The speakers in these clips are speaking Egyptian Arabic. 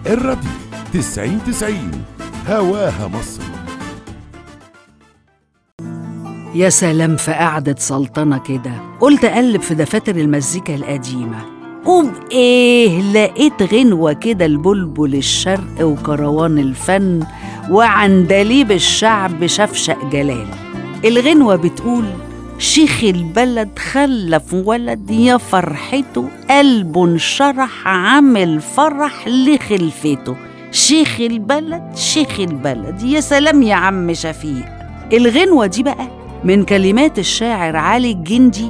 الراديو تسعين تسعين هواها مصر يا سلام في قعدة سلطنة كده قلت أقلب في دفاتر المزيكا القديمة قوم إيه لقيت غنوة كده البلبل الشرق وكروان الفن وعندليب الشعب شفشق جلال الغنوة بتقول شيخ البلد خلف ولد يا فرحته قلبه انشرح عامل فرح لخلفته شيخ البلد شيخ البلد يا سلام يا عم شفيق الغنوة دي بقى من كلمات الشاعر علي الجندي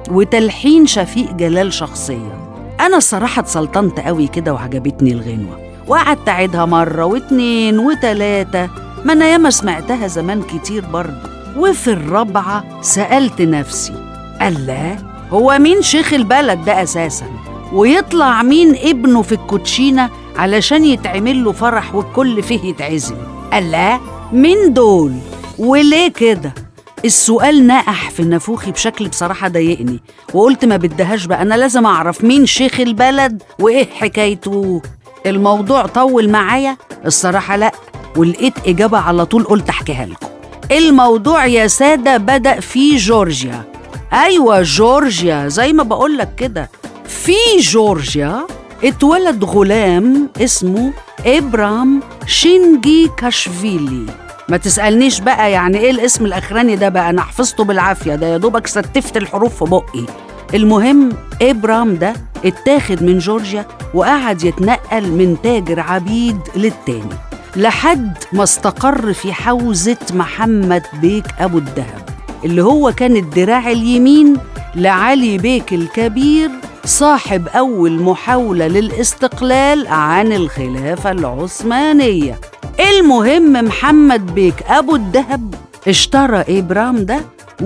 وتلحين شفيق جلال شخصيا أنا الصراحة اتسلطنت قوي كده وعجبتني الغنوة وقعدت أعيدها مرة واتنين وتلاتة ما أنا ياما سمعتها زمان كتير برضه وفي الرابعة سألت نفسي الله هو مين شيخ البلد ده أساسا ويطلع مين ابنه في الكوتشينة علشان يتعمل له فرح والكل فيه يتعزم الله مين دول وليه كده السؤال نقح في نافوخي بشكل بصراحة ضايقني وقلت ما بدهاش بقى أنا لازم أعرف مين شيخ البلد وإيه حكايته الموضوع طول معايا الصراحة لأ ولقيت إجابة على طول قلت أحكيها لكم الموضوع يا سادة بدأ في جورجيا أيوة جورجيا زي ما بقولك كده في جورجيا اتولد غلام اسمه إبرام شينجي كاشفيلي ما تسألنيش بقى يعني ايه الاسم الأخراني ده بقى أنا حفظته بالعافية ده يا دوبك ستفت الحروف في بقي المهم إبرام ده اتاخد من جورجيا وقعد يتنقل من تاجر عبيد للتاني لحد ما استقر في حوزة محمد بيك أبو الدهب اللي هو كان الدراع اليمين لعلي بيك الكبير صاحب أول محاولة للاستقلال عن الخلافة العثمانية المهم محمد بيك أبو الدهب اشترى إبرام ده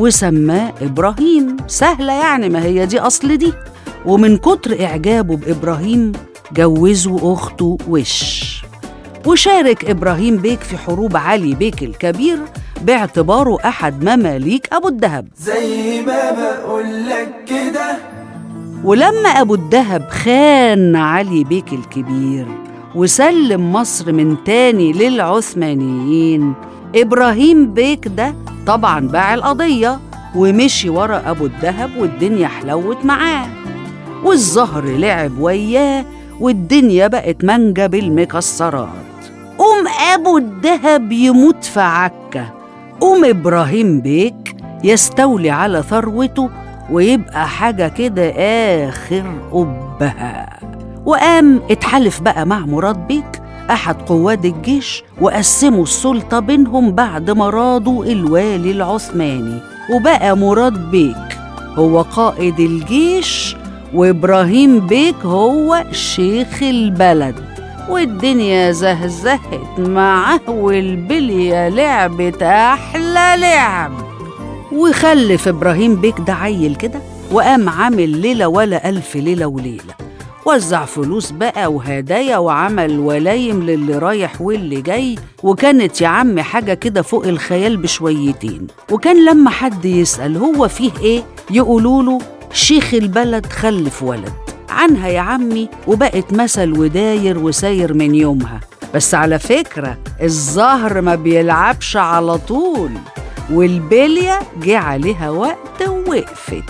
وسماه إبراهيم سهلة يعني ما هي دي أصل دي ومن كتر إعجابه بإبراهيم جوزوا أخته وش وشارك إبراهيم بيك في حروب علي بيك الكبير باعتباره أحد مماليك أبو الدهب زي ما بقولك كده ولما أبو الدهب خان علي بيك الكبير وسلم مصر من تاني للعثمانيين إبراهيم بيك ده طبعا باع القضية ومشي ورا أبو الدهب والدنيا حلوت معاه والزهر لعب وياه والدنيا بقت منجة بالمكسرات قوم أبو الدهب يموت في عكة قوم إبراهيم بيك يستولي على ثروته ويبقى حاجة كده آخر أبها وقام اتحالف بقى مع مراد بيك أحد قواد الجيش وقسموا السلطة بينهم بعد ما راضوا الوالي العثماني وبقى مراد بيك هو قائد الجيش وإبراهيم بيك هو شيخ البلد والدنيا زهزهت معاه والبلية لعبت أحلى لعب وخلف إبراهيم بيك ده عيل كده وقام عامل ليلة ولا ألف ليلة وليلة وزع فلوس بقى وهدايا وعمل ولايم للي رايح واللي جاي وكانت يا عم حاجة كده فوق الخيال بشويتين وكان لما حد يسأل هو فيه ايه يقولوا له شيخ البلد خلف ولد عنها يا عمي وبقت مثل وداير وساير من يومها بس على فكرة الزهر ما بيلعبش على طول والبلية جه عليها وقت ووقفت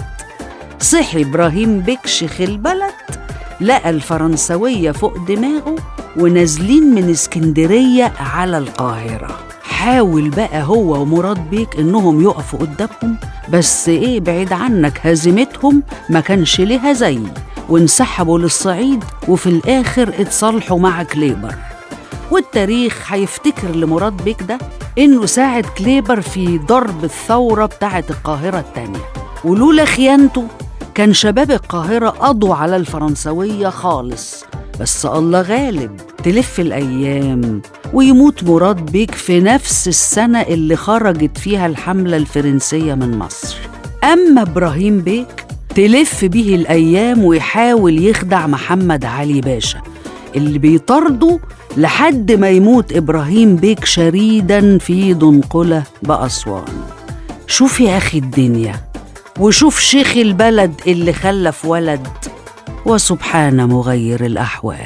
صحي إبراهيم بيك شيخ البلد لقى الفرنسوية فوق دماغه ونازلين من اسكندرية على القاهرة حاول بقى هو ومراد بيك إنهم يقفوا قدامهم بس إيه بعيد عنك هزيمتهم ما كانش ليها زي وانسحبوا للصعيد وفي الآخر اتصالحوا مع كليبر والتاريخ هيفتكر لمراد بيك ده إنه ساعد كليبر في ضرب الثورة بتاعة القاهرة التانية ولولا خيانته كان شباب القاهرة قضوا على الفرنسوية خالص بس الله غالب تلف الأيام ويموت مراد بيك في نفس السنة اللي خرجت فيها الحملة الفرنسية من مصر أما إبراهيم بيك تلف بيه الأيام ويحاول يخدع محمد علي باشا اللي بيطارده لحد ما يموت إبراهيم بيك شريدا في دنقلة بأسوان شوف يا أخي الدنيا وشوف شيخ البلد اللي خلف ولد وسبحان مغير الأحوال